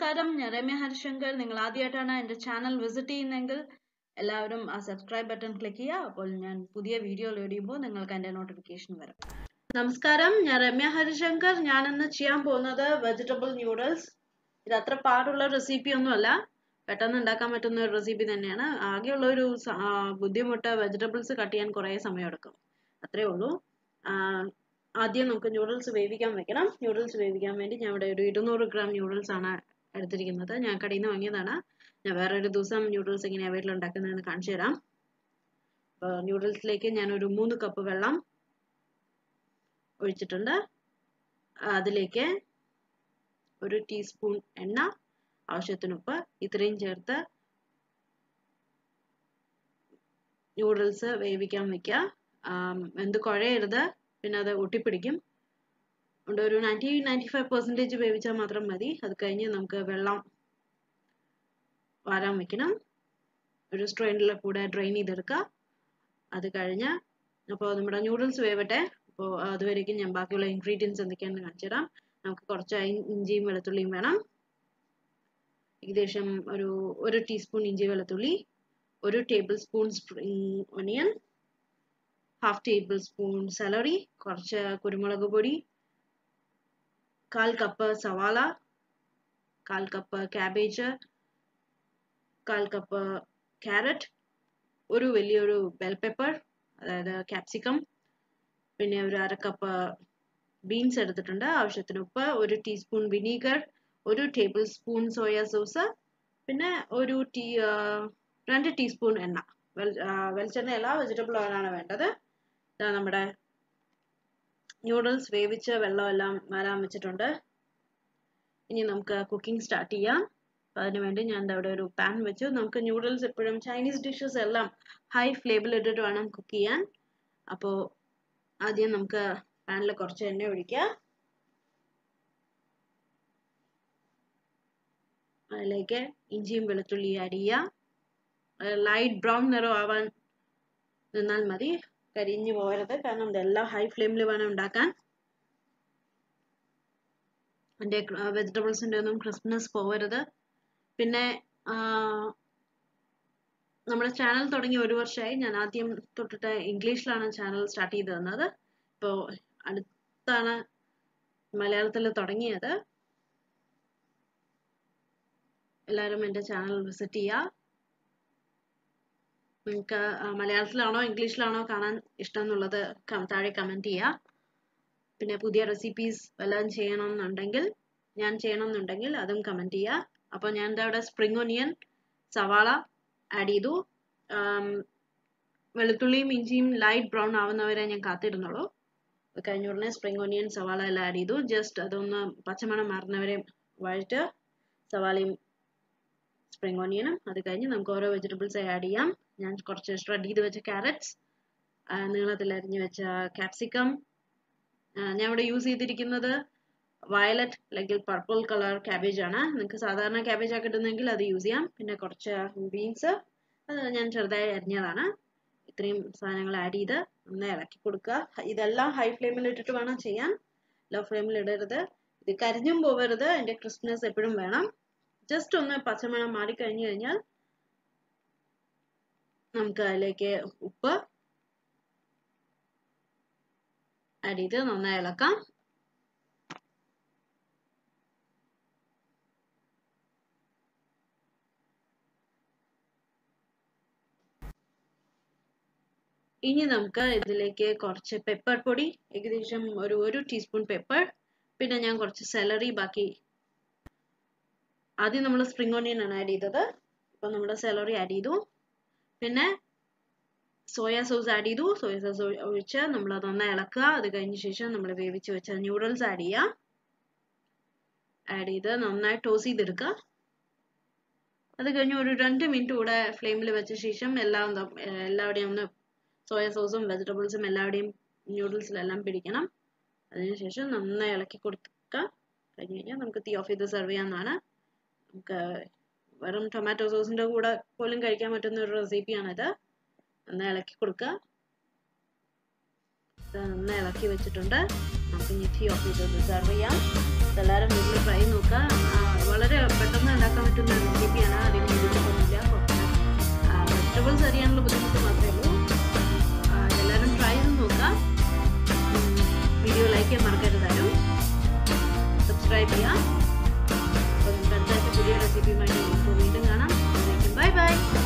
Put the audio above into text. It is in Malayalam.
നമസ്കാരം ഞാൻ രമ്യ ഹരിശങ്കർ നിങ്ങൾ ആദ്യമായിട്ടാണ് എൻ്റെ ചാനൽ വിസിറ്റ് ചെയ്യുന്നതെങ്കിൽ എല്ലാവരും ആ സബ്സ്ക്രൈബ് ബട്ടൺ ക്ലിക്ക് ചെയ്യുക അപ്പോൾ ഞാൻ പുതിയ വീഡിയോ ലോഡ് ചെയ്യുമ്പോൾ നിങ്ങൾക്ക് എൻ്റെ നോട്ടിഫിക്കേഷൻ വരും നമസ്കാരം ഞാൻ രമ്യ ഹരിശങ്കർ ഞാൻ ഇന്ന് ചെയ്യാൻ പോകുന്നത് വെജിറ്റബിൾ ന്യൂഡിൽസ് ഇത് അത്ര പാടുള്ള റെസിപ്പി ഒന്നുമല്ല പെട്ടെന്ന് ഉണ്ടാക്കാൻ പറ്റുന്ന ഒരു റെസിപ്പി തന്നെയാണ് ആകെയുള്ള ഒരു സ- ആ, ബുദ്ധിമുട്ട് വെജിറ്റബിൾസ് കട്ട് ചെയ്യാൻ കുറേ സമയം എടുക്കും അത്രേ ഉള്ളൂ ആ, ആദ്യം നമുക്ക് ന്യൂഡിൽസ് വേവിക്കാൻ വെക്കണം ന്യൂഡിൽസ് വേവിക്കാൻ വേണ്ടി ഞാൻ ഇവിടെ ഒരു ഇരുന്നൂറ് ഗ്രാം ന്യൂഡിൽസ് ആണ് എടുത്തിരിക്കുന്നത് ഞാൻ കടയിൽ നിന്ന് വാങ്ങിയതാണ് ഞാൻ വേറൊരു ദിവസം ന്യൂഡിൽസ് എങ്ങനെയാണ് വീട്ടിൽ ഉണ്ടാക്കുന്നതെന്ന് കാണിച്ചു തരാം അപ്പോൾ ന്യൂഡിൽസിലേക്ക് ഞാൻ ഒരു മൂന്ന് കപ്പ് വെള്ളം ഒഴിച്ചിട്ടുണ്ട് അതിലേക്ക് ഒരു ടീസ്പൂൺ എണ്ണ ആവശ്യത്തിന് ഉപ്പ് ഇത്രയും ചേർത്ത് ന്യൂഡിൽസ് വേവിക്കാൻ വെക്കുക എന്ത് കുഴയരുത് പിന്നെ അത് ഒട്ടിപ്പിടിക്കും അതുകൊണ്ട് ഒരു നയൻറ്റി നയൻറ്റി ഫൈവ് പെർസെൻറ്റേജ് വേവിച്ചാൽ മാത്രം മതി അത് കഴിഞ്ഞ് നമുക്ക് വെള്ളം വാരാൻ വെക്കണം ഒരു സ്ട്രെയിനിൽ കൂടെ ഡ്രെയിൻ ചെയ്തെടുക്കുക അത് കഴിഞ്ഞ് അപ്പോൾ നമ്മുടെ ന്യൂഡിൽസ് വേവട്ടെ അപ്പോൾ അതുവരേക്കും ഞാൻ ബാക്കിയുള്ള ഇൻഗ്രീഡിയൻസ് എന്തൊക്കെയാണെന്ന് കാണിച്ചു തരാം നമുക്ക് കുറച്ച് ഇ- ഇഞ്ചിയും വെളുത്തുള്ളിയും വേണം ഏകദേശം ഒരു ഒരു ടീസ്പൂൺ ഇഞ്ചി വെളുത്തുള്ളി ഒരു tablespoon spring onion half tablespoon celery കുറച്ച് കുരുമുളക് പൊടി കാൽ കപ്പ് സവാള കാൽ കപ്പ് ക്യാബേജ് കാൽ കപ്പ് ക്യാരറ്റ് ഒരു വലിയൊരു ബെൽ പെപ്പർ അതായത് ക്യാപ്സിക്കം പിന്നെ ഒരു അര കപ്പ് ബീൻസ് എടുത്തിട്ടുണ്ട് ആവശ്യത്തിന് ഉപ്പ് ഒരു ടീസ്പൂൺ വിനീഗർ ഒരു ടേബിൾ സ്പൂൺ സോയ സോസ് പിന്നെ ഒരു ടീ ആ, രണ്ട് ടീസ്പൂൺ എണ്ണ വെൾ ആ, വെളിച്ചെണ്ണയല്ല വെജിറ്റബിൾ ഓയിലാണ് വേണ്ടത് ഇതാ നമ്മുടെ ന്യൂഡിൽസ് വേവിച്ച് വെള്ളമെല്ലാം വരാൻ വെച്ചിട്ടുണ്ട് ഇനി നമുക്ക് കുക്കിംഗ് സ്റ്റാർട്ട് ചെയ്യാം അപ്പൊ അതിന് വേണ്ടി ഞാൻ ദാ ഇവിടെ ഒരു പാൻ വെച്ചു നമുക്ക് ന്യൂഡിൽസ് എപ്പോഴും ചൈനീസ് ഡിഷസ് എല്ലാം ഹൈ ഫ്ലെയിമിൽ ഇട്ടിട്ട് വേണം കുക്ക് ചെയ്യാൻ അപ്പോൾ ആദ്യം നമുക്ക് പാനിൽ കുറച്ച് എണ്ണ ഒഴിക്കുക അതിലേക്ക് ഇഞ്ചിയും വെളുത്തുള്ളി ആഡ് ചെയ്യുക ലൈറ്റ് ബ്രൗൺ നിറം ആവാൻ നിന്നാൽ മതി കരിഞ്ഞു പോകരുത് കാരണം ഇതെല്ലാം ഹൈ ഫ്ലെയിമിൽ വേണം ഉണ്ടാക്കാൻ അതിൻ്റെ വെജിറ്റബിൾസിൻ്റെ ഒന്നും ക്രിസ്പ്നെസ് പോകരുത് പിന്നെ ആ, നമ്മുടെ ചാനൽ തുടങ്ങി ഒരു വർഷമായി ഞാൻ ആദ്യം തൊട്ടിട്ട് ഇംഗ്ലീഷിലാണ് ചാനൽ സ്റ്റാർട്ട് ചെയ്ത് തന്നത് ഇപ്പോൾ അടുത്താണ് മലയാളത്തിൽ തുടങ്ങിയത് എല്ലാവരും എൻ്റെ ചാനൽ വിസിറ്റ് ചെയ്യുക നിങ്ങൾക്ക് മലയാളത്തിലാണോ ഇംഗ്ലീഷിലാണോ കാണാൻ ഇഷ്ടം എന്നുള്ളത് ക- താഴെ കമൻറ്റ് ചെയ്യുക പിന്നെ പുതിയ റെസിപ്പീസ് വല്ലതും ചെയ്യണം എന്നുണ്ടെങ്കിൽ ഞാൻ ചെയ്യണം എന്നുണ്ടെങ്കിൽ അതും കമൻറ്റ് ചെയ്യുക അപ്പോൾ ഞാൻ ദാ ഇവിടെ സ്പ്രിംഗ് ഒനിയൻ സവാള ആഡ് ചെയ്തു ആം, വെളുത്തുള്ളിയും ഇഞ്ചിയും ലൈറ്റ് ബ്രൗൺ ആവുന്നവരെ ഞാൻ കാത്തിരുന്നുള്ളൂ അത് കഴിഞ്ഞ ഉടനെ സ്പ്രിംഗ് ഒനിയൻ സവാള എല്ലാം ആഡ് ചെയ്തു ജസ്റ്റ് അതൊന്ന് പച്ചമണം മാറുന്നവരെ വഴറ്റ് സവാളയും സ്പ്രിംഗ് ഓണിയനും അത് കഴിഞ്ഞ് നമുക്ക് ഓരോ വെജിറ്റബിൾസ് ആഡ് ചെയ്യാം ഞാൻ കുറച്ച് ഷ്രെഡ് ചെയ്ത് വെച്ച ക്യാരറ്റ്സ് നീളത്തിൽ അരിഞ്ഞ് വെച്ച ക്യാപ്സിക്കം ഞാൻ ഇവിടെ യൂസ് ചെയ്തിരിക്കുന്നത് വയലറ്റ് അല്ലെങ്കിൽ പർപ്പിൾ കളർ ക്യാബേജ് ആണ് നിങ്ങൾക്ക് സാധാരണ ക്യാബേജ് ഒക്കെ ഇടുന്നെങ്കിൽ അത് യൂസ് ചെയ്യാം പിന്നെ കുറച്ച് ബീൻസ് അത് ഞാൻ ചെറുതായി അരിഞ്ഞതാണ് ഇത്രയും സാധനങ്ങൾ ആഡ് ചെയ്ത് നന്നായി ഇളക്കി കൊടുക്കുക ഇതെല്ലാം ഹൈ ഫ്ലെയിമിൽ ഇട്ടിട്ട് വേണം ചെയ്യാൻ ലോ ഫ്ലെയിമിൽ ഇടരുത് ഇത് കരിഞ്ഞും പോകരുത് അതിന്റെ ക്രിസ്പ്നെസ് എപ്പോഴും വേണം ജസ്റ്റ് ഒന്ന് പച്ചമണം മാറി കഴിഞ്ഞു കഴിഞ്ഞാൽ നമുക്ക് അതിലേക്ക് ഉപ്പ് ആഡ് ചെയ്ത് നന്നായി ഇളക്കാം ഇനി നമുക്ക് ഇതിലേക്ക് കുറച്ച് പെപ്പർ പൊടി ഏകദേശം ഒരു ഒരു ടീസ്പൂൺ പെപ്പർ പിന്നെ ഞാൻ കുറച്ച് സെലറി ബാക്കി ആദ്യം നമ്മൾ സ്പ്രിംഗ് ഓണിയൻ ആണ് ആഡ് ചെയ്തത് ഇപ്പം നമ്മൾ സെലറി ആഡ് ചെയ്തു പിന്നെ സോയ സോസ് ആഡ് ചെയ്തു സോയ സോസ് ഒഴിച്ച് നമ്മൾ അത് നന്നായി ഇളക്കുക അത് കഴിഞ്ഞ ശേഷം നമ്മൾ വേവിച്ച് വെച്ച ന്യൂഡിൽസ് ആഡ് ചെയ്യുക ആഡ് ചെയ്ത് നന്നായി ടോസ് ചെയ്തെടുക്കുക അത് കഴിഞ്ഞ് ഒരു രണ്ട് മിനിറ്റ് കൂടെ ഫ്ലെയിമിൽ വെച്ച ശേഷം എല്ലാം ത- എല്ലാവിടെയും ഒന്ന് സോയ സോസും വെജിറ്റബിൾസും എല്ലാവിടെയും ന്യൂഡിൽസിലെല്ലാം പിടിക്കണം അതിനുശേഷം നന്നായി ഇളക്കി കൊടുക്കുക കഴിഞ്ഞ് കഴിഞ്ഞാൽ നമുക്ക് തീ ഓഫ് ചെയ്ത് സെർവ് ചെയ്യാവുന്നതാണ് നമുക്ക് വെറും ടൊമാറ്റോ സോസിൻ്റെ കൂടെ പോലും കഴിക്കാൻ പറ്റുന്ന ഒരു റെസിപ്പിയാണിത് നന്നായി ഇളക്കി കൊടുക്കുക ഇത് നന്നായി ഇളക്കി വെച്ചിട്ടുണ്ട് നമുക്ക് ഇനി തീ ഓഫ് ചെയ്ത് സെർവ് ചെയ്യാം എല്ലാവരും വീട്ടിൽ ട്രൈ നോക്കുക ആ, വളരെ പെട്ടെന്ന് റെസിപ്പിയുമായിട്ട് നമുക്ക് വീണ്ടും കാണാം ബൈ ബൈ